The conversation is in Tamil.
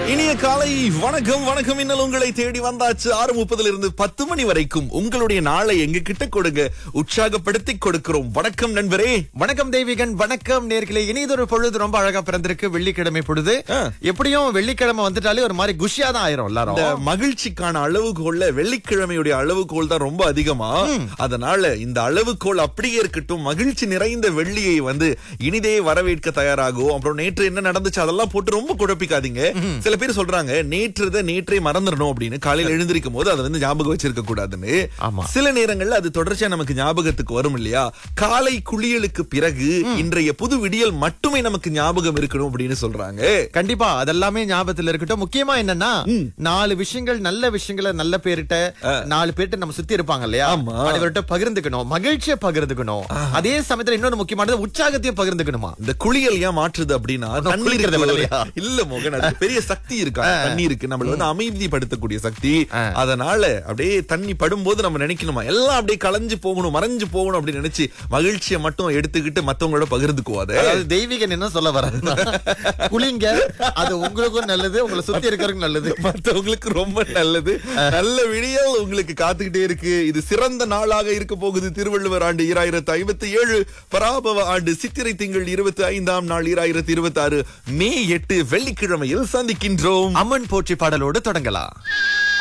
இனிய காலை வணக்கம் வணக்கம் இன்னல் உங்களை தேடி வந்தாச்சு ஆறு முப்பதுல இருந்து பத்து மணி வரைக்கும் உங்களுடைய நாளை எங்க கிட்ட கொடுங்க உற்சாகப்படுத்தி கொடுக்கிறோம் வணக்கம் நண்பரே வணக்கம் தெய்வீகன் வணக்கம் நேர்களே இனிதொரு பொழுது ரொம்ப அழகா பிறந்திருக்கு வெள்ளிக்கிழமை பொழுது ஆ. எப்படியும் வெள்ளிக்கிழமை வந்துட்டாலே ஒரு மாதிரி குஷியா தான் ஆயிரும் எல்லாரும் இந்த மகிழ்ச்சிக்கான அளவுகோல்ல வெள்ளிக்கிழமையுடைய அளவுகோல் தான் ரொம்ப அதிகமா அதனால இந்த அளவுகோல் அப்படியே இருக்கட்டும் மகிழ்ச்சி நிறைந்த வெள்ளியை வந்து இனிதே வரவேற்க தயாராகும் அப்புறம் நேற்று என்ன நடந்துச்சு அதெல்லாம் போட்டு ரொம்ப குழப்பிக்காதீங்க சில பேர் சொல்றாங்க நேற்றுத நேற்றே மறந்துடணும் அப்படின்னு காலையில எழுந்திருக்கும் போது அதை வந்து ஞாபகம் வச்சிருக்க கூடாதுன்னு ஆமா. சில நேரங்கள்ல அது தொடர்ச்சியா நமக்கு ஞாபகத்துக்கு வரும் இல்லையா காலை குளியலுக்கு பிறகு இன்றைய புது விடியல் மட்டுமே நமக்கு ஞாபகம் இருக்கணும் அப்படின்னு சொல்றாங்க கண்டிப்பா அதெல்லாமே ஞாபகத்துல இருக்கட்டும் முக்கியமா என்னன்னா நாலு விஷயங்கள் நல்ல விஷயங்களை நல்ல பேர்கிட்ட நாலு பேர்கிட்ட நம்ம சுத்தி இருப்பாங்க இல்லையா ஆமா. அனைவர்கிட்ட பகிர்ந்துக்கணும் மகிழ்ச்சியை பகிர்ந்துக்கணும் அதே சமயத்துல இன்னொரு முக்கியமானது உற்சாகத்தையும் பகிர்ந்துக்கணுமா இந்த குளியல் ஏன் மாற்றுது அப்படின்னா தண்ணீர் குளிக்கிறதை விடலையா? இல்ல மோகன் அது பெரிய சக்தி இருக்கா தண்ணீருக்கு நம்மள வந்து அமைதிப்படுத்தக்கூடிய சக்தி ஆ. அதனால அப்படியே தண்ணி படும்போது நம்ம நினைக்கணுமா எல்லாம் அப்படியே கலைஞ்சு போகணும் மறைஞ்சு போகணும் அப்படின்னு நினைச்சு மகிழ்ச்சியை மட்டும் எடுத்துக்கிட்டு மத்தவங்களோட பகிர்ந்துக்குவாத அதாவது தெய்வீகன் என்ன சொல்ல வர குளிங்க அது உங்களுக்கும் நல்லது உங்களை சுத்தி இருக்கிறதுக்கும் நல்லது மத்தவங்களுக்கு ரொம்ப நல்லது நல்ல விடியல் உங்களுக்கு காத்துக்கிட்டே இருக்கு இது சிறந்த நாளாக இருக்க போகுது திருவள்ளுவர் ஆண்டு ஈராயிரத்து ஐம்பத்தி ஏழு பராபவ ஆண்டு சித்திரை திங்கள் இருபத்தி ஐந்தாம் நாள் ஈராயிரத்தி இருபத்தி ஆறு மே எட்டு வெள்ளிக்கிழமையில் சந்திக்கின்றோம் அம்மன் போற்றி பாடலோடு தொடங்கலாம்